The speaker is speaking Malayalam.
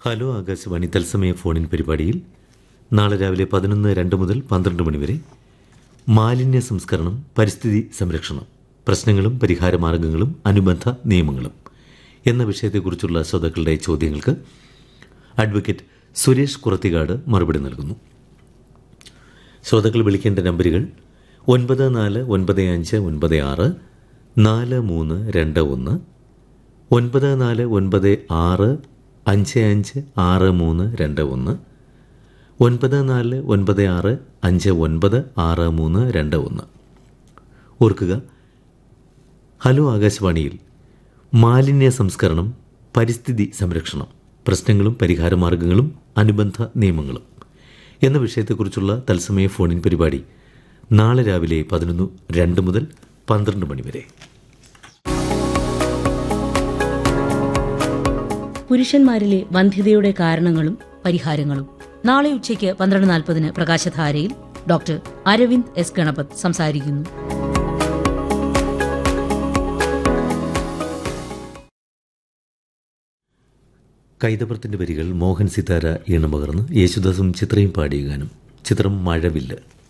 ഹലോ ആകാശവാണി തത്സമയ ഫോണിൻ പരിപാടിയിൽ നാളെ രാവിലെ പതിനൊന്ന് രണ്ട് മുതൽ പന്ത്രണ്ട് മണിവരെ മാലിന്യ സംസ്കരണം പരിസ്ഥിതി സംരക്ഷണം പ്രശ്നങ്ങളും പരിഹാരമാർഗങ്ങളും അനുബന്ധ നിയമങ്ങളും എന്ന വിഷയത്തെക്കുറിച്ചുള്ള ശ്രോതാക്കളുടെ ചോദ്യങ്ങൾക്ക് അഡ്വക്കേറ്റ് സുരേഷ് കുറത്തികാട് മറുപടി നൽകുന്നു ശ്രോതാക്കൾ വിളിക്കേണ്ട നമ്പറുകൾ ഒൻപത് നാല് ഒൻപത് അഞ്ച് ഒൻപത് ആറ് നാല് മൂന്ന് രണ്ട് ഒന്ന് ഒൻപത് നാല് ഒൻപത് ആറ് അഞ്ച് അഞ്ച് ആറ് മൂന്ന് രണ്ട് ഒന്ന് ഒൻപത് നാല് ഒൻപത് ആറ് അഞ്ച് ഒൻപത് ആറ് മൂന്ന് രണ്ട് ഒന്ന് ഓർക്കുക ഹലോ ആകാശവാണിയിൽ മാലിന്യ സംസ്കരണം പരിസ്ഥിതി സംരക്ഷണം പ്രശ്നങ്ങളും പരിഹാരമാർഗങ്ങളും അനുബന്ധ നിയമങ്ങളും എന്ന വിഷയത്തെക്കുറിച്ചുള്ള തത്സമയ ഫോണിൻ പരിപാടി നാളെ രാവിലെ പതിനൊന്ന് രണ്ട് മുതൽ പന്ത്രണ്ട് മണി വരെ പുരുഷന്മാരിലെ വന്ധ്യതയുടെ കാരണങ്ങളും പരിഹാരങ്ങളും നാളെ ഉച്ചയ്ക്ക് പന്ത്രണ്ട് നാൽപ്പതിന് പ്രകാശധാരയിൽ ഡോക്ടർ അരവിന്ദ് എസ് ഗണപത് സംസാരിക്കുന്നു കൈതപ്രത്തിന്റെ വരികൾ മോഹൻ സിതാര ഈണമകർന്ന് യേശുദാസും ചിത്രയും പാടിയ ഗാനം ചിത്രം മഴവില്ല്